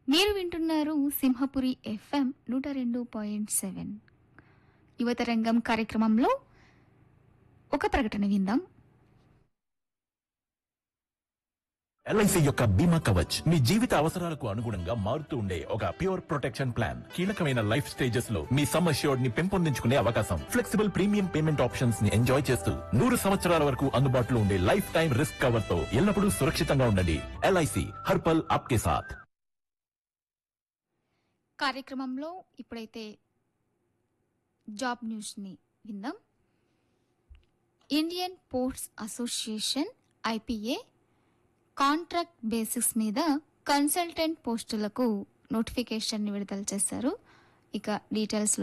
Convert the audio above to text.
మీరు వింటున్నారు సింహపురి ఎఫ్ఎం నూట రెండు పాయింట్ సెవెన్ యువతరంగం కార్యక్రమంలో ఒక ప్రకటన విందాం ఎల్ఐసి యొక్క బీమా కవచ్ మీ జీవిత అవసరాలకు అనుగుణంగా మారుతూ ఉండే ఒక ప్యూర్ ప్రొటెక్షన్ ప్లాన్ కీలకమైన లైఫ్ స్టేజెస్ లో మీ సమ్ అష్యూర్డ్ ని పెంపొందించుకునే అవకాశం ఫ్లెక్సిబుల్ ప్రీమియం పేమెంట్ ఆప్షన్స్ ని ఎంజాయ్ చేస్తూ నూరు సంవత్సరాల వరకు అందుబాటులో ఉండే లైఫ్ టైం రిస్క్ కవర్ తో ఎల్లప్పుడూ సురక్షితంగా ఉండండి ఎల్ఐసి హర్పల్ ఆప్కే సాథ్ కార్యక్రమంలో ఇప్పుడైతే జాబ్ న్యూస్ని విందాం Indian ports association IPA contract basis మీద కన్సల్టెంట్ పోస్టులకు నోటిఫికేషన్ విడుదల చేశారు ఇక డీటెయిల్స్